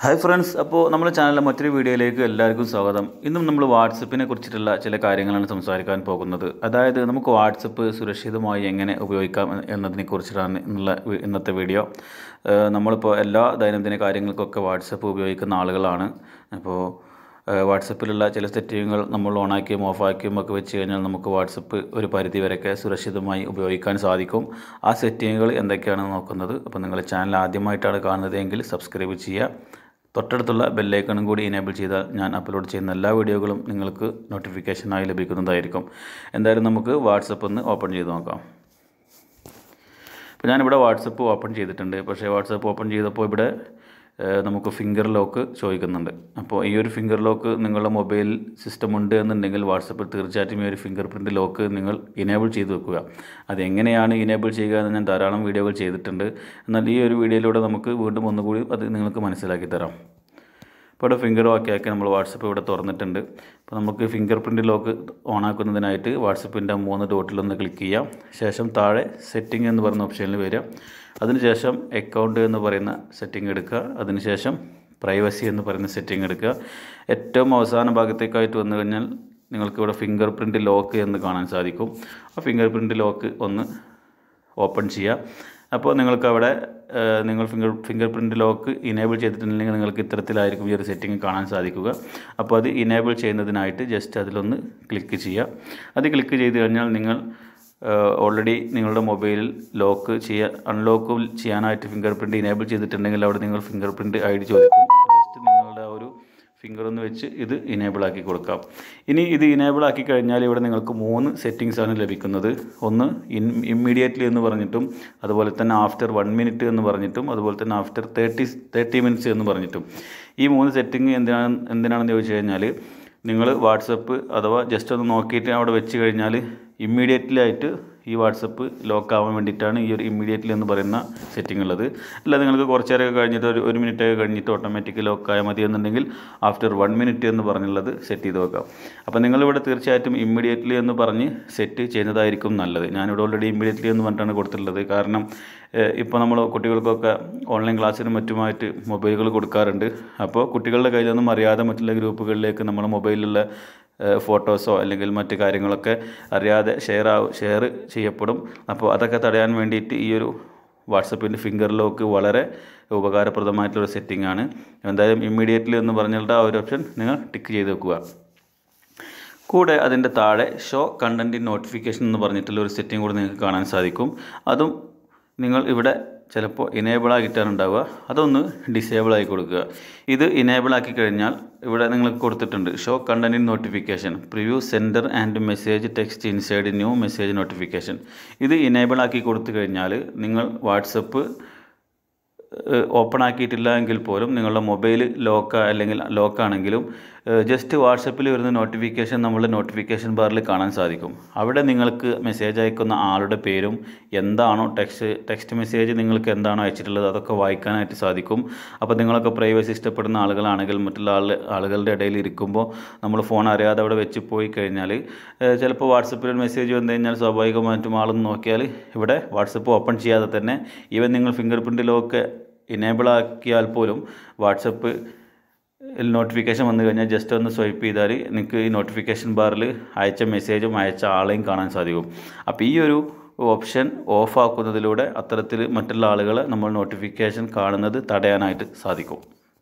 hi friends അപ്പോൾ നമ്മുടെ ചാനലിലെ മറ്റൊരു വീഡിയോയിലേക്ക് എല്ലാവർക്കും സ്വാഗതം ഇന്നും നമ്മൾ വാട്സപ്പിനെ കുറിച്ചിട്ടുള്ള ചില കാര്യങ്ങളാണ് സംസാരിക്കാൻ പോകുന്നത് അതായത് നമുക്ക് വാട്സപ്പ് സുരക്ഷിതമായി എങ്ങനെ ഉപയോഗിക്കാം എന്നതിനെ കുറിച്ചിട്ടാണ് എന്നുള്ള വി- ഇന്നത്തെ വീഡിയോ ഏഹ് നമ്മളിപ്പോൾ എല്ലാ ദൈനംദിന കാര്യങ്ങൾക്കൊക്കെ വാട്സപ്പ് ഉപയോഗിക്കുന്ന ആളുകളാണ് അപ്പോൾ ഏഹ് വാട്സപ്പിലുള്ള ചില സെറ്റിങ്ങുകൾ നമ്മൾ ഓണാക്കിയും ഓഫാക്കിയും ഒക്കെ വെച്ച് കഴിഞ്ഞാൽ നമുക്ക് വാട്സപ്പ് ഒരു പരിധി വരെയൊക്കെ സുരക്ഷിതമായി ഉപയോഗിക്കാൻ സാധിക്കും ആ സെറ്റിങ്ങുകൾ എന്തൊക്കെയാണെന്ന് നോക്കുന്നത് അപ്പോൾ നിങ്ങൾ ചാനൽ ആദ്യമായിട്ടാണ് കാണുന്നത് എങ്കിൽ സബ്സ്ക്രൈബ് ചെയ്യുക തൊട്ടടുത്തുള്ള ബെല്ലൈക്കണും കൂടി എനേബിൾ ചെയ്താൽ ഞാൻ അപ്ലോഡ് ചെയ്യുന്ന എല്ലാ വീഡിയോകളും നിങ്ങൾക്ക് നോട്ടിഫിക്കേഷനായി ലഭിക്കുന്നതായിരിക്കും എന്തായാലും നമുക്ക് വാട്സപ്പ് ഒന്ന് ഓപ്പൺ ചെയ്ത് നോക്കാം അപ്പോൾ ഞാനിവിടെ വാട്സപ്പ് ഓപ്പൺ ചെയ്തിട്ടുണ്ട് പക്ഷേ വാട്സപ്പ് ഓപ്പൺ ചെയ്തപ്പോൾ ഇവിടെ ഏഹ്, നമുക്ക് ഫിംഗർ ലോക്ക് ചോദിക്കുന്നുണ്ട് അപ്പോൾ ഈ ഒരു ഫിംഗർ ലോക്ക് നിങ്ങളുടെ മൊബൈൽ സിസ്റ്റം ഉണ്ട് എന്നുണ്ടെങ്കിൽ വാട്സപ്പിൽ തീർച്ചയായിട്ടും ഈ ഒരു ഫിംഗർ പ്രിൻറ്റ് ലോക്ക് നിങ്ങൾ ഇനേബിൾ ചെയ്ത് വെക്കുക അതെങ്ങനെയാണ് ഇനേബിൾ ചെയ്യുക എന്ന് ഞാൻ ധാരാളം വീഡിയോകൾ ചെയ്തിട്ടുണ്ട് എന്നാൽ ഈ ഒരു വീഡിയോയിലൂടെ നമുക്ക് വീണ്ടും ഒന്നുകൂടി അത് നിങ്ങൾക്ക് മനസ്സിലാക്കി തരാം ഇപ്പോൾ ഇവിടെ ഫിംഗർ ഓക്കെ ആക്കി നമ്മൾ വാട്സപ്പ് ഇവിടെ തുറന്നിട്ടുണ്ട് അപ്പോൾ നമുക്ക് ഫിംഗർ പ്രിൻ്റ് ലോക്ക് ഓണാക്കുന്നതിനായിട്ട് വാട്സപ്പിൻ്റെ മൂന്ന് ഡോട്ടിലൊന്ന് ക്ലിക്ക് ചെയ്യാം ശേഷം താഴെ സെറ്റിംഗ് എന്ന് പറയുന്ന ഓപ്ഷനിൽ വരിക അതിനുശേഷം അക്കൗണ്ട് എന്ന് പറയുന്ന സെറ്റിംഗ് എടുക്കുക അതിനുശേഷം പ്രൈവസി എന്ന് പറയുന്ന സെറ്റിംഗ് എടുക്കുക ഏറ്റവും അവസാന ഭാഗത്തേക്കായിട്ട് വന്നു കഴിഞ്ഞാൽ നിങ്ങൾക്ക് ഇവിടെ ഫിംഗർ പ്രിൻ്റ് ലോക്ക് എന്ന് കാണാൻ സാധിക്കും ആ ഫിംഗർ പ്രിൻ്റ് ലോക്ക് ഒന്ന് ഓപ്പൺ ചെയ്യുക അപ്പോൾ നിങ്ങൾക്ക് അവിടെ ഏഹ്, നിങ്ങൾ finger fingerprint lock enable ചെയ്തിട്ടുണ്ടെങ്കിൽ നിങ്ങൾക്ക് ഇത്തരത്തിലായിരിക്കും ഈ ഒരു സെറ്റിംഗ് കാണാൻ സാധിക്കുക അപ്പോൾ അത് ഇനേബിൾ ചെയ്യുന്നതിനായിട്ട് ജസ്റ്റ് അതിലൊന്ന് ക്ലിക്ക് ചെയ്യുക അത് ക്ലിക്ക് ചെയ്ത് കഴിഞ്ഞാൽ നിങ്ങൾ ഓൾറെഡി നിങ്ങളുടെ മൊബൈലിൽ ലോക്ക് ചെയ്യുക അൺലോക്ക് ചെയ്യാനായിട്ട് ഫിംഗർ പ്രിൻ്റ് ഇനേബിൾ ചെയ്തിട്ടുണ്ടെങ്കിൽ അവിടെ നിങ്ങൾ ഫിംഗർ പ്രിൻ്റ് ഐ ഡി ചോദിക്കും അപ്പോൾ ജസ്റ്റ് നിങ്ങളുടെ ആ ഒരു ഫിംഗർ ഒന്ന് വെച്ച് ഇത് ഇനേബിൾ ആക്കി കൊടുക്കാം ഇനി ഇത് ഇനേബിൾ ആക്കി കഴിഞ്ഞാൽ ഇവിടെ നിങ്ങൾക്ക് മൂന്ന് സെറ്റിങ്സ് ആണ് ലഭിക്കുന്നത് ഒന്ന് ഇൻ ഇമ്മീഡിയറ്റ്ലി എന്ന് പറഞ്ഞിട്ടും അതുപോലെ തന്നെ ആഫ്റ്റർ വൺ മിനിറ്റ് എന്ന് പറഞ്ഞിട്ടും അതുപോലെ തന്നെ ആഫ്റ്റർ തേർട്ടി തേർട്ടി മിനിറ്റ്സ് എന്ന് പറഞ്ഞിട്ടും ഈ മൂന്ന് സെറ്റിംഗ് എന്തിനാണ് എന്തിനാണെന്ന് ചോദിച്ചു കഴിഞ്ഞാൽ നിങ്ങൾ വാട്സപ്പ് അഥവാ ജസ്റ്റ് ഒന്ന് നോക്കിയിട്ട് അവിടെ വെച്ച് കഴിഞ്ഞാൽ ഇമ്മീഡിയറ്റ്ലി ആയിട്ട് ഈ വാട്സപ്പ് ലോക്ക് ആവാൻ വേണ്ടിയിട്ടാണ് ഈ ഒരു ഇമ്മീഡിയറ്റ്ലി എന്ന് പറയുന്ന സെറ്റിംഗ് ഉള്ളത് അല്ല നിങ്ങൾക്ക് കുറച്ച് നേരമൊക്കെ കഴിഞ്ഞിട്ട് ഒരു ഒരു മിനിറ്റ് ഒക്കെ കഴിഞ്ഞിട്ട് ഓട്ടോമാറ്റിക് ലോക്ക് ആയാൽ മതി എന്നുണ്ടെങ്കിൽ ആഫ്റ്റർ വൺ മിനിറ്റ് എന്ന് പറഞ്ഞുള്ളത് സെറ്റ് ചെയ്ത് വെക്കാം അപ്പോൾ നിങ്ങളിവിടെ തീർച്ചയായിട്ടും ഇമ്മീഡിയറ്റ്ലി എന്ന് പറഞ്ഞ് സെറ്റ് ചെയ്യുന്നതായിരിക്കും നല്ലത് ഞാനിവിടെ ഓൾറെഡി ഇമ്മീഡിയറ്റ്ലി എന്ന് പറഞ്ഞിട്ടാണ് കൊടുത്തിട്ടുള്ളത് കാരണം ഇപ്പോൾ നമ്മൾ കുട്ടികൾക്കൊക്കെ ഓൺലൈൻ ക്ലാസ്സിനും മറ്റുമായിട്ട് മൊബൈലുകൾ കൊടുക്കാറുണ്ട് അപ്പോൾ കുട്ടികളുടെ കയ്യിലൊന്നും അറിയാതെ മറ്റുള്ള ഗ്രൂപ്പുകളിലേക്ക് നമ്മൾ മൊബൈലിലുള്ള ഏഹ് ഫോട്ടോസോ അല്ലെങ്കിൽ മറ്റു കാര്യങ്ങളൊക്കെ അറിയാതെ ഷെയർ ആവും ഷെയർ ചെയ്യപ്പെടും അപ്പോൾ അതൊക്കെ തടയാൻ വേണ്ടിയിട്ട് ഈ ഒരു വാട്സപ്പിൻ്റെ ഫിംഗർ ലോക്ക് വളരെ ഉപകാരപ്രദമായിട്ടുള്ളൊരു സെറ്റിംഗ് ആണ് എന്തായാലും ഇമ്മീഡിയറ്റ്ലി എന്ന് പറഞ്ഞിട്ട് ആ ഒരു ഓപ്ഷൻ നിങ്ങൾ ടിക്ക് ചെയ്ത് വെക്കുക കൂടെ അതിൻ്റെ താഴെ ഷോ കണ്ടൻറ്റ് നോട്ടിഫിക്കേഷൻ എന്ന് പറഞ്ഞിട്ടുള്ള ഒരു സെറ്റിംഗ് കൂടി നിങ്ങൾക്ക് കാണാൻ സാധിക്കും അതും നിങ്ങൾ ഇവിടെ ചിലപ്പോൾ ഇനേബിൾ ആക്കിയിട്ടാണ് ഉണ്ടാവുക അതൊന്ന് ഡിസേബിൾ ആക്കി കൊടുക്കുക ഇത് ഇനേബിൾ ആക്കി കഴിഞ്ഞാൽ ഇവിടെ നിങ്ങൾക്ക് കൊടുത്തിട്ടുണ്ട് show content notification preview sender and message text inside new message notification ഇത് ഇനേബിൾ ആക്കി കൊടുത്തു കഴിഞ്ഞാൽ നിങ്ങൾ വാട്സപ്പ് ഓപ്പൺ ആക്കിയിട്ടില്ല എങ്കിൽ പോലും നിങ്ങളുടെ മൊബൈൽ ലോക്ക് അല്ലെങ്കിൽ ലോക്കാണെങ്കിലും ജസ്റ്റ് വാട്സപ്പിൽ വരുന്ന നോട്ടിഫിക്കേഷൻ നമ്മളുടെ നോട്ടിഫിക്കേഷൻ ബാറിൽ കാണാൻ സാധിക്കും അവിടെ നിങ്ങൾക്ക് മെസ്സേജ് അയക്കുന്ന ആളുടെ പേരും എന്താണോ ടെക്സ്റ്റ് ടെക്സ്റ്റ് മെസ്സേജ് നിങ്ങൾക്ക് എന്താണോ അയച്ചിട്ടുള്ളത് അതൊക്കെ വായിക്കാനായിട്ട് സാധിക്കും അപ്പോൾ നിങ്ങളൊക്കെ പ്രൈവസി ഇഷ്ടപ്പെടുന്ന ആളുകളാണെങ്കിൽ മറ്റുള്ള ആൾ ആളുകളുടെ ഇടയിൽ ഇരിക്കുമ്പോൾ നമ്മൾ ഫോൺ അറിയാതെ അവിടെ വെച്ച് പോയി കഴിഞ്ഞാൽ ഏഹ് ചിലപ്പോൾ വാട്സപ്പിൽ ഒരു മെസ്സേജ് വന്നു കഴിഞ്ഞാൽ സ്വാഭാവികമായിട്ടും ആളൊന്ന് നോക്കിയാൽ ഇവിടെ വാട്സപ്പ് ഓപ്പൺ ചെയ്യാതെ തന്നെ ഈവൻ നിങ്ങൾ ഫിംഗർ പ്രിൻറ്റിലൊക്കെ ഇനേബിൾ ആക്കിയാൽ പോലും വാട്സപ്പ് നോട്ടിഫിക്കേഷൻ വന്നു കഴിഞ്ഞാൽ ജസ്റ്റ് ഒന്ന് സ്വൈപ്പ് ചെയ്താൽ നിങ്ങൾക്ക് ഈ നോട്ടിഫിക്കേഷൻ ബാറിൽ അയച്ച മെസ്സേജും അയച്ച ആളെയും കാണാൻ സാധിക്കും അപ്പോൾ ഈ ഒരു ഓപ്ഷൻ ഓഫ് ആക്കുന്നതിലൂടെ അത്തരത്തിൽ മറ്റുള്ള ആളുകളെ നമ്മൾ നോട്ടിഫിക്കേഷൻ കാണുന്നത് തടയാനായിട്ട് സാധിക്കും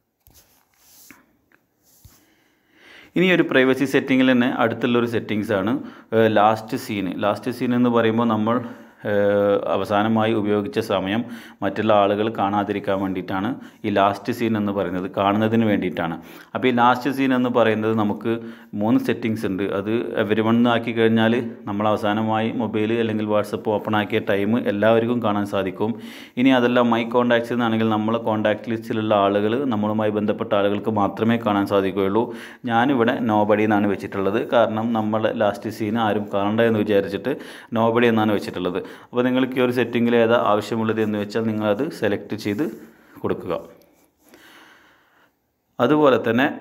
ഇനി ഒരു പ്രൈവസി സെറ്റിങ്ങിൽ തന്നെ അടുത്തുള്ളൊരു സെറ്റിങ്സ് ആണ് ലാസ്റ്റ് സീൻ ലാസ്റ്റ് സീൻ എന്ന് പറയുമ്പോൾ നമ്മൾ ഏഹ്, അവസാനമായി ഉപയോഗിച്ച സമയം മറ്റുള്ള ആളുകൾ കാണാതിരിക്കാൻ വേണ്ടിയിട്ടാണ് ഈ ലാസ്റ്റ് സീൻ എന്ന് പറയുന്നത് കാണുന്നതിന് വേണ്ടിയിട്ടാണ് അപ്പോൾ ഈ ലാസ്റ്റ് സീൻ എന്ന് പറയുന്നത് നമുക്ക് മൂന്ന് സെറ്റിങ്സ് ഉണ്ട് അത് എവരി വൺ ആക്കി കഴിഞ്ഞാൽ നമ്മൾ അവസാനമായി മൊബൈൽ അല്ലെങ്കിൽ വാട്സപ്പ് ഓപ്പൺ ആക്കിയ ടൈം എല്ലാവർക്കും കാണാൻ സാധിക്കും ഇനി അതല്ല മൈ കോൺടാക്ട്സ് എന്നാണെങ്കിൽ നമ്മളെ കോൺടാക്ട് ലിസ്റ്റിലുള്ള ആളുകൾ നമ്മളുമായി ബന്ധപ്പെട്ട ആളുകൾക്ക് മാത്രമേ കാണാൻ സാധിക്കുകയുള്ളൂ ഞാനിവിടെ നോബഡി എന്നാണ് വെച്ചിട്ടുള്ളത് കാരണം നമ്മളെ ലാസ്റ്റ് സീൻ ആരും കാണണ്ട എന്ന് വിചാരിച്ചിട്ട് നോബഡി എന്നാണ് വെച്ചിട്ടുള്ളത് അപ്പോൾ നിങ്ങൾക്ക് ഈ ഒരു സെറ്റിങ്ങിൽ ഏതാ ആവശ്യമുള്ളത് എന്ന് വെച്ചാൽ നിങ്ങളത് സെലക്ട് ചെയ്ത് കൊടുക്കുക അതുപോലെ തന്നെ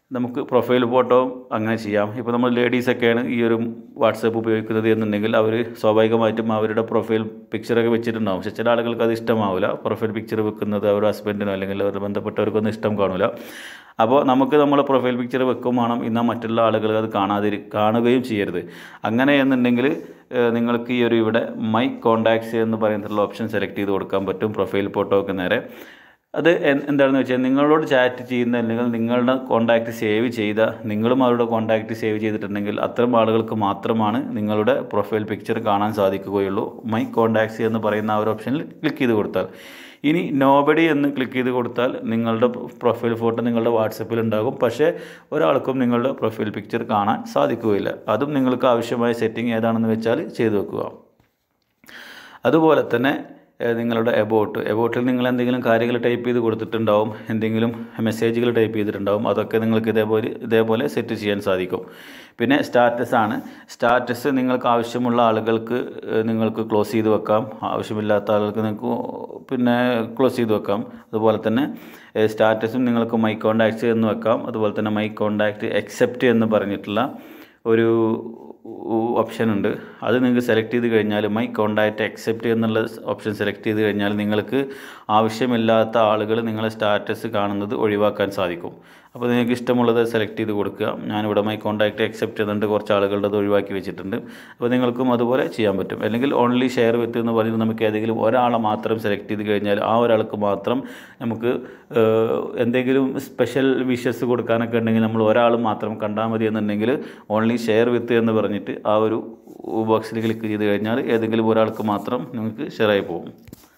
നമുക്ക് പ്രൊഫൈൽ ഫോട്ടോ അങ്ങനെ ചെയ്യാം ഇപ്പോൾ നമ്മൾ ലേഡീസൊക്കെയാണ് ഈ ഒരു വാട്സപ്പ് ഉപയോഗിക്കുന്നത് എന്നുണ്ടെങ്കിൽ അവർ സ്വാഭാവികമായിട്ടും അവരുടെ പ്രൊഫൈൽ പിക്ചറൊക്കെ വെച്ചിട്ടുണ്ടാവും പക്ഷേ ചില ആളുകൾക്ക് അത് ഇഷ്ടമാവില്ല പ്രൊഫൈൽ പിക്ചർ വെക്കുന്നത് അവരുടെ ഹസ്ബൻഡിനോ അല്ലെങ്കിൽ അവരുടെ ബന്ധപ്പെട്ടവർക്കൊന്നും ഇഷ്ടം കാണില്ല അപ്പോൾ നമുക്ക് നമ്മളെ പ്രൊഫൈൽ പിക്ചർ വെക്കും വേണം എന്നാൽ മറ്റുള്ള ആളുകൾ അത് കാണാതിരി കാണുകയും ചെയ്യരുത് അങ്ങനെ എന്നുണ്ടെങ്കിൽ ഏഹ്, നിങ്ങൾക്ക് ഈ ഒരു ഇവിടെ മൈ കോണ്ടാക്ട്സ് എന്ന് പറയുന്നിട്ടുള്ള ഓപ്ഷൻ സെലക്ട് ചെയ്ത് കൊടുക്കാൻ പറ്റും പ്രൊഫൈൽ ഫോട്ടോക്ക് നേരെ അത് എൻ- എന്താണെന്ന് വെച്ചാൽ നിങ്ങളോട് ചാറ്റ് ചെയ്യുന്ന അല്ലെങ്കിൽ നിങ്ങളുടെ കോൺടാക്റ്റ് സേവ് ചെയ്ത നിങ്ങളും അവരുടെ കോൺടാക്റ്റ് സേവ് ചെയ്തിട്ടുണ്ടെങ്കിൽ അത്തരം ആളുകൾക്ക് മാത്രമാണ് നിങ്ങളുടെ പ്രൊഫൈൽ പിക്ചർ കാണാൻ സാധിക്കുകയുള്ളൂ മൈ കോൺടാക്ട്സ് എന്ന് പറയുന്ന ആ ഒരു ഓപ്ഷനിൽ ക്ലിക്ക് ചെയ്ത് കൊടുത്താൽ ഇനി നോബഡി എന്ന് ക്ലിക്ക് ചെയ്ത് കൊടുത്താൽ നിങ്ങളുടെ പ്രൊഫൈൽ ഫോട്ടോ നിങ്ങളുടെ വാട്സപ്പിൽ ഉണ്ടാകും പക്ഷേ ഒരാൾക്കും നിങ്ങളുടെ പ്രൊഫൈൽ പിക്ചർ കാണാൻ സാധിക്കുകയില്ല അതും നിങ്ങൾക്ക് ആവശ്യമായ സെറ്റിംഗ് ഏതാണെന്ന് വെച്ചാൽ ചെയ്തു വെക്കുക അതുപോലെ തന്നെ ഏഹ്, നിങ്ങളുടെ എബോട്ട് എബോട്ടിൽ നിങ്ങൾ എന്തെങ്കിലും കാര്യങ്ങൾ ടൈപ്പ് ചെയ്ത് കൊടുത്തിട്ടുണ്ടാവും എന്തെങ്കിലും മെസ്സേജുകൾ ടൈപ്പ് ചെയ്തിട്ടുണ്ടാവും അതൊക്കെ നിങ്ങൾക്ക് ഇതേപോലെ ഇതേപോലെ സെറ്റ് ചെയ്യാൻ സാധിക്കും പിന്നെ സ്റ്റാറ്റസ് ആണ് സ്റ്റാറ്റസ് നിങ്ങൾക്ക് ആവശ്യമുള്ള ആളുകൾക്ക് ഏഹ്, നിങ്ങൾക്ക് ക്ലോസ് ചെയ്ത് വെക്കാം ആവശ്യമില്ലാത്ത ആളുകൾക്ക് നിങ്ങൾക്ക് പിന്നെ ക്ലോസ് ചെയ്ത് വെക്കാം അതുപോലെ തന്നെ സ്റ്റാറ്റസും നിങ്ങൾക്ക് മൈ കോണ്ടാക്ട്സ് എന്ന് വെക്കാം അതുപോലെ തന്നെ മൈ കോണ്ടാക്റ്റ് എക്സെപ്റ്റ് എന്ന് പറഞ്ഞിട്ടുള്ള ഒരു ഓപ്ഷൻ ഉണ്ട് അത് നിങ്ങൾക്ക് സെലക്ട് ചെയ്ത് കഴിഞ്ഞാൽ മൈ കോണ്ടാക്റ്റ് അക്സെപ്റ്റ് എന്നുള്ള ഓപ്ഷൻ സെലക്ട് ചെയ്ത് കഴിഞ്ഞാൽ നിങ്ങൾക്ക് ആവശ്യമില്ലാത്ത ആളുകൾ നിങ്ങളെ സ്റ്റാറ്റസ് കാണുന്നത് ഒഴിവാക്കാൻ സാധിക്കും അപ്പോൾ നിങ്ങൾക്ക് ഇഷ്ടമുള്ളത് സെലക്ട് ചെയ്ത് കൊടുക്കുക ഞാനിവിടെ മൈ കോണ്ടാക്റ്റ് അക്സെപ്റ്റ് എന്നിട്ട് കുറച്ച് ആളുകളുടെ അത് ഒഴിവാക്കി വെച്ചിട്ടുണ്ട് അപ്പോൾ നിങ്ങൾക്കും അതുപോലെ ചെയ്യാൻ പറ്റും അല്ലെങ്കിൽ ഓൺലി ഷെയർ വിത്ത് എന്ന് പറയുന്നത് നമുക്ക് ഏതെങ്കിലും ഒരാളെ മാത്രം സെലക്ട് ചെയ്ത് കഴിഞ്ഞാൽ ആ ഒരാൾക്ക് മാത്രം നമുക്ക് ഏഹ്, എന്തെങ്കിലും സ്പെഷ്യൽ വിഷസ് കൊടുക്കാനൊക്കെ ഉണ്ടെങ്കിൽ നമ്മൾ ഒരാൾ മാത്രം കണ്ടാൽ മതി എന്നുണ്ടെങ്കിൽ ഓൺലി ഷെയർ വിത്ത് എന്ന് പറഞ്ഞിട്ട് ആ ഒരു ബോക്സിൽ ക്ലിക്ക് ചെയ്ത് കഴിഞ്ഞാൽ ഏതെങ്കിലും ഒരാൾക്ക് മാത്രം നിങ്ങൾക്ക് ഷെയർ ആയി പോകും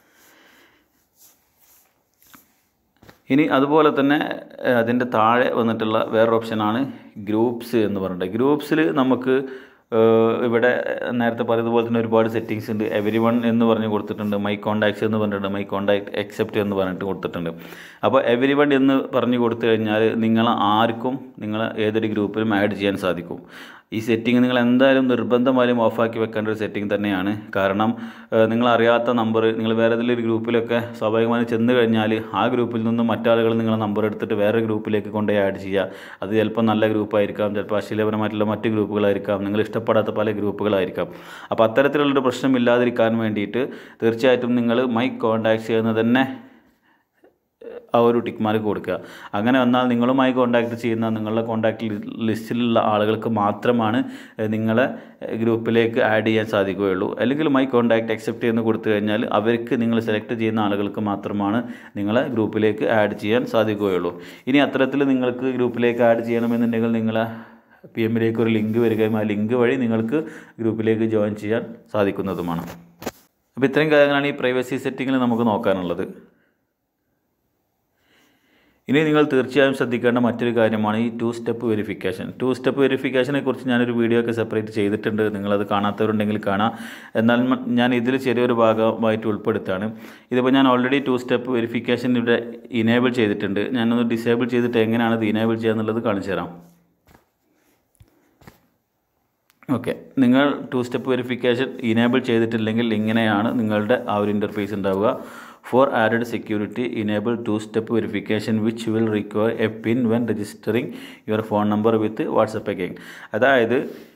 ഇനി അതുപോലെ തന്നെ ഏഹ്, അതിൻ്റെ താഴെ വന്നിട്ടുള്ള വേറൊരു ഓപ്ഷനാണ് ഗ്രൂപ്പ്സ് എന്ന് പറഞ്ഞിട്ട് ഗ്രൂപ്പ്സിൽ നമുക്ക് ഏഹ്, ഇവിടെ നേരത്തെ പറഞ്ഞതുപോലെ തന്നെ ഒരുപാട് സെറ്റിങ്സ് ഉണ്ട് എവരി വൺ എന്ന് പറഞ്ഞ് കൊടുത്തിട്ടുണ്ട് മൈ കോണ്ടാക്ട്സ് എന്ന് പറഞ്ഞിട്ടുണ്ട് മൈ കോണ്ടാക്ട് എക്സെപ്റ്റ് എന്ന് പറഞ്ഞിട്ട് കൊടുത്തിട്ടുണ്ട് അപ്പോൾ എവരി വൺ എന്ന് പറഞ്ഞു കൊടുത്തു കഴിഞ്ഞാൽ നിങ്ങൾ ആർക്കും നിങ്ങൾ ഏതൊരു ഗ്രൂപ്പിലും ആഡ് ചെയ്യാൻ സാധിക്കും ഈ സെറ്റിംഗ് നിങ്ങൾ എന്തായാലും നിർബന്ധമായും ഓഫാക്കി വെക്കേണ്ട ഒരു സെറ്റിംഗ് തന്നെയാണ് കാരണം ഏഹ്, നിങ്ങൾ അറിയാത്ത നമ്പർ നിങ്ങൾ വേറെ ഏതെങ്കിലും ഒരു ഗ്രൂപ്പിലൊക്കെ സ്വാഭാവികമായും ചെന്ന് കഴിഞ്ഞാൽ ആ ഗ്രൂപ്പിൽ നിന്നും മറ്റാളുകൾ നിങ്ങളെ നമ്പർ എടുത്തിട്ട് വേറെ ഗ്രൂപ്പിലേക്ക് കൊണ്ടുപോയി ആഡ് ചെയ്യുക അത് ചിലപ്പോൾ നല്ല ഗ്രൂപ്പായിരിക്കാം ചിലപ്പോൾ അശ്ലീലപരമായിട്ടുള്ള മറ്റ് ഗ്രൂപ്പുകളായിരിക്കാം നിങ്ങൾ ഇഷ്ടപ്പെടാത്ത പല ഗ്രൂപ്പുകളായിരിക്കാം അപ്പോൾ അത്തരത്തിലുള്ളൊരു പ്രശ്നം ഇല്ലാതിരിക്കാൻ വേണ്ടിയിട്ട് തീർച്ചയായിട്ടും നിങ്ങൾ മൈ കോൺടാക്ട്സ് എന്ന് തന്നെ ആ ഒരു ടിക്ക് മാർക്ക് കൊടുക്കുക അങ്ങനെ വന്നാൽ നിങ്ങളുമായി കോൺടാക്ട് ചെയ്യുന്ന നിങ്ങളുടെ കോൺടാക്ട് ലിസ്റ്റിലുള്ള ആളുകൾക്ക് മാത്രമാണ് ഏഹ്, നിങ്ങളെ ഏഹ്, ഗ്രൂപ്പിലേക്ക് ആഡ് ചെയ്യാൻ സാധിക്കുകയുള്ളൂ അല്ലെങ്കിൽ മൈ കോൺടാക്ട് അക്സെപ്റ്റ് എന്ന് കൊടുത്തു കഴിഞ്ഞാൽ അവർക്ക് നിങ്ങൾ സെലക്ട് ചെയ്യുന്ന ആളുകൾക്ക് മാത്രമാണ് നിങ്ങളെ ഗ്രൂപ്പിലേക്ക് ആഡ് ചെയ്യാൻ സാധിക്കുകയുള്ളൂ ഇനി അത്തരത്തിൽ നിങ്ങൾക്ക് ഗ്രൂപ്പിലേക്ക് ആഡ് ചെയ്യണമെന്നുണ്ടെങ്കിൽ നിങ്ങളെ പി എമ്മിലേക്ക് ഒരു ലിങ്ക് വരികയും ആ ലിങ്ക് വഴി നിങ്ങൾക്ക് ഗ്രൂപ്പിലേക്ക് ജോയിൻ ചെയ്യാൻ സാധിക്കുന്നതുമാണ് അപ്പോൾ ഇത്രയും കാര്യങ്ങളാണ് ഈ പ്രൈവസി സെറ്റിങ്ങിൽ നമുക്ക് നോക്കാനുള്ളത് ഇനി നിങ്ങൾ തീർച്ചയായും ശ്രദ്ധിക്കേണ്ട മറ്റൊരു കാര്യമാണ് ഈ two step verification two step വെരിഫിക്കേഷനെ കുറിച്ച് ഞാനൊരു വീഡിയോ ഒക്കെ സെപ്പറേറ്റ് ചെയ്തിട്ടുണ്ട് നിങ്ങളത് കാണാത്തവരുണ്ടെങ്കിൽ കാണാം എന്നാൽ മ- ഞാൻ ഇതിൽ ചെറിയൊരു ഭാഗമായിട്ട് ഉൾപ്പെടുത്താണ് ഇതിപ്പോൾ ഞാൻ ഓൾറെഡി ടു സ്റ്റെപ്പ് വെരിഫിക്കേഷൻ ഇവിടെ ഇനേബിൾ ചെയ്തിട്ടുണ്ട് ഞാനൊന്ന് ഡിസേബിൾ ചെയ്തിട്ട് എങ്ങനെയാണ് ഇത് ഇനേബിൾ ചെയ്യുക എന്നുള്ളത് കാണിച്ചു തരാം ഓക്കെ നിങ്ങൾ ടു സ്റ്റെപ്പ് വെരിഫിക്കേഷൻ ഇനേബിൾ ചെയ്തിട്ടില്ലെങ്കിൽ ഇങ്ങനെയാണ് നിങ്ങളുടെ ആ ഒരു ഇൻ്റർഫേസ് ഉണ്ടാവുക for added security enable two step verification which will require a pin when registering your phone number with WhatsApp again അതായത്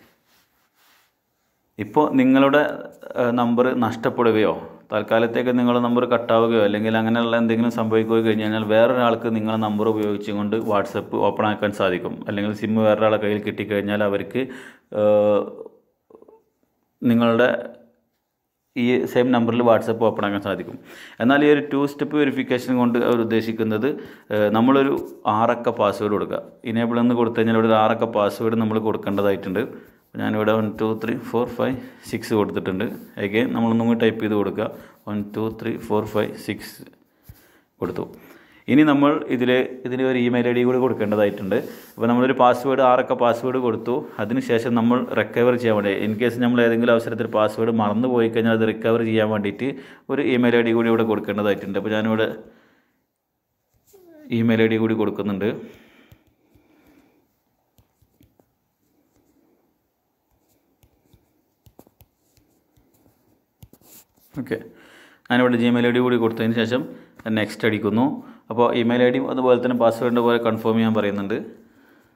ഇപ്പോൾ നിങ്ങളുടെ നമ്പർ നഷ്ടപ്പെടുകയോ തൽക്കാലത്തേക്ക് നിങ്ങളുടെ നമ്പർ കട്ടാവുകയോ അല്ലെങ്കിൽ അങ്ങനെയുള്ള എന്തെങ്കിലും സംഭവിക്കുകയോ കഴിഞ്ഞ് കഴിഞ്ഞാൽ വേറൊരാൾക്ക് നിങ്ങളുടെ നമ്പർ ഉപയോഗിച്ചുകൊണ്ട് വാട്സപ്പ് ഓപ്പൺ ആക്കാൻ സാധിക്കും അല്ലെങ്കിൽ സിം വേറൊരാളെ കയ്യിൽ കിട്ടിക്കഴിഞ്ഞാൽ അവർക്ക് ഏഹ്, നിങ്ങളുടെ ഈ സെയിം നമ്പറിൽ വാട്സപ്പ് ഓപ്പൺ ആക്കാൻ സാധിക്കും എന്നാൽ ഈ ഒരു ടു സ്റ്റെപ്പ് വെരിഫിക്കേഷൻ കൊണ്ട് അവർ ഉദ്ദേശിക്കുന്നത് ഏഹ്, നമ്മളൊരു ആറക്ക പാസ്വേഡ് കൊടുക്കുക ഇനേബിൾ എന്ന് കൊടുത്തു കഴിഞ്ഞാൽ ഇവിടെ ഒരു ആറക്ക പാസ്വേഡ് നമ്മൾ കൊടുക്കേണ്ടതായിട്ടുണ്ട് ഞാനിവിടെ one two three four five six കൊടുത്തിട്ടുണ്ട് അഗെയിൻ നമ്മളൊന്നും കൂടി ടൈപ്പ് ചെയ്ത് കൊടുക്കുക one two three four five six കൊടുത്തു ഇനി നമ്മൾ ഇതിൽ ഇതിന് ഒരു ഇമെയിൽ ഐ ഡി കൂടി കൊടുക്കേണ്ടതായിട്ടുണ്ട് അപ്പോൾ നമ്മളൊരു പാസ്വേഡ് ആറൊക്കെ പാസ്വേഡ് കൊടുത്തു അതിനുശേഷം നമ്മൾ റിക്കവർ ചെയ്യാൻ വേണ്ടി ഇൻ കേസ് നമ്മൾ ഏതെങ്കിലും അവസരത്തിൽ പാസ്വേഡ് മറന്നു പോയി കഴിഞ്ഞാൽ അത് റിക്കവർ ചെയ്യാൻ വേണ്ടിയിട്ട് ഒരു ഇമെയിൽ ഐ ഡി കൂടി ഇവിടെ കൊടുക്കേണ്ടതായിട്ടുണ്ട് അപ്പോൾ ഞാനിവിടെ ഇമെയിൽ ഐ ഡി കൂടി കൊടുക്കുന്നുണ്ട് ഓക്കെ ഞാനിവിടെ ജിമെയിൽ ഐ ഡി കൂടി കൊടുത്തതിന് ശേഷം നെക്സ്റ്റ് അടിക്കുന്നു അപ്പോൾ ഇമെയിൽ ഐ ഡിയും അതുപോലെ തന്നെ പാസ്വേഡിൻ്റെ പോലെ കൺഫേം ചെയ്യാൻ പറയുന്നുണ്ട്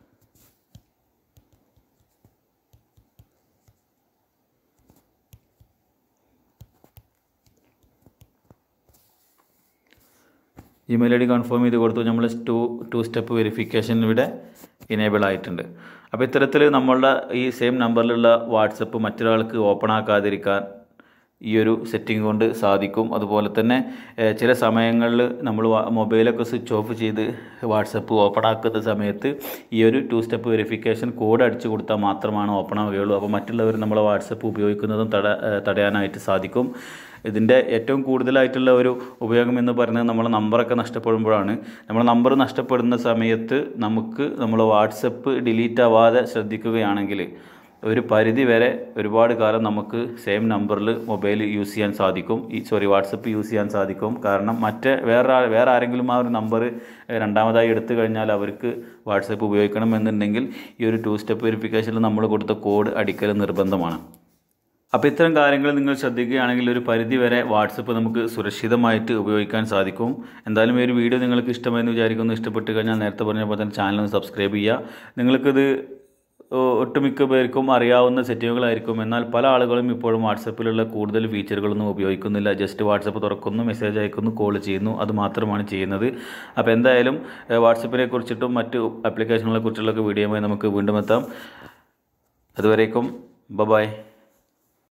ജിമെയിൽ ഐ ഡി കൺഫേം ചെയ്ത് കൊടുത്തു നമ്മൾ ടു ടു സ്റ്റെപ്പ് വെരിഫിക്കേഷൻ ഇവിടെ ഇനേബിൾ ആയിട്ടുണ്ട് അപ്പോൾ ഇത്തരത്തിൽ നമ്മളുടെ ഈ സെയിം നമ്പറിലുള്ള വാട്സപ്പ് മറ്റൊരാൾക്ക് ഓപ്പൺ ആക്കാതിരിക്കാൻ ഈ ഒരു സെറ്റിംഗ് കൊണ്ട് സാധിക്കും അതുപോലെ തന്നെ ഏഹ്, ചില സമയങ്ങളിൽ നമ്മൾ വാ- മൊബൈലൊക്കെ സ്വിച്ച് ഓഫ് ചെയ്ത് വാട്സപ്പ് ഓപ്പൺ ആക്കുന്ന സമയത്ത് ഈ ഒരു ടു സ്റ്റെപ്പ് വെരിഫിക്കേഷൻ കോഡ് അടിച്ചു കൊടുത്താൽ മാത്രമാണ് ഓപ്പൺ ആവുകയുള്ളൂ അപ്പോൾ മറ്റുള്ളവർ നമ്മളെ വാട്സപ്പ് ഉപയോഗിക്കുന്നതും തട ഏഹ്, തടയാനായിട്ട് സാധിക്കും ഇതിൻ്റെ ഏറ്റവും കൂടുതലായിട്ടുള്ള ഒരു ഉപയോഗം എന്ന് പറയുന്നത് നമ്മളെ നമ്പറൊക്കെ നഷ്ടപ്പെടുമ്പോഴാണ് നമ്മളെ നമ്പർ നഷ്ടപ്പെടുന്ന സമയത്ത് നമുക്ക് നമ്മൾ വാട്സപ്പ് ഡിലീറ്റ് ആവാതെ ശ്രദ്ധിക്കുകയാണെങ്കിൽ ഒരു പരിധി വരെ ഒരുപാട് കാലം നമുക്ക് സെയിം നമ്പറിൽ മൊബൈൽ യൂസ് ചെയ്യാൻ സാധിക്കും ഈ സോറി വാട്സപ്പ് യൂസ് ചെയ്യാൻ സാധിക്കും കാരണം മറ്റേ വേറെ ആ- വേറെ ആരെങ്കിലും ആ ഒരു നമ്പർ രണ്ടാമതായി എടുത്തു കഴിഞ്ഞാൽ അവർക്ക് വാട്സപ്പ് ഉപയോഗിക്കണം എന്നുണ്ടെങ്കിൽ ഈ ഒരു ടു സ്റ്റെപ്പ് വെരിഫിക്കേഷനിൽ നമ്മൾ കൊടുത്ത കോഡ് അടിക്കൽ നിർബന്ധമാണ് അപ്പോൾ ഇത്തരം കാര്യങ്ങൾ നിങ്ങൾ ശ്രദ്ധിക്കുകയാണെങ്കിൽ ഒരു പരിധി വരെ വാട്സപ്പ് നമുക്ക് സുരക്ഷിതമായിട്ട് ഉപയോഗിക്കാൻ സാധിക്കും എന്തായാലും ഈ ഒരു വീഡിയോ നിങ്ങൾക്ക് ഇഷ്ടമെന്ന് വിചാരിക്കുന്നു ഇഷ്ടപ്പെട്ട് കഴിഞ്ഞാൽ നേരത്തെ പറഞ്ഞ പോലെ തന്നെ ചാനൽ ഒന്ന് സബ്സ്ക്രൈബ് ചെയ്യുക നിങ്ങൾക്കിത് ഒ- ഒട്ടുമിക്ക പേർക്കും അറിയാവുന്ന സെറ്റിങ്ങുകളായിരിക്കും എന്നാൽ പല ആളുകളും ഇപ്പോഴും വാട്സപ്പിലുള്ള കൂടുതൽ ഫീച്ചറുകളൊന്നും ഉപയോഗിക്കുന്നില്ല ജസ്റ്റ് വാട്സപ്പ് തുറക്കുന്നു മെസ്സേജ് അയക്കുന്നു കോൾ ചെയ്യുന്നു അത് മാത്രമാണ് ചെയ്യുന്നത് അപ്പോൾ എന്തായാലും ഏഹ്, വാട്സപ്പിനെ കുറിച്ചിട്ടും മറ്റ് ആപ്ലിക്കേഷനുകളെ കുറിച്ചുള്ളൊക്കെ വീഡിയോയുമായി നമുക്ക് വീണ്ടും എത്താം അതുവരേക്കും ബ ബായ്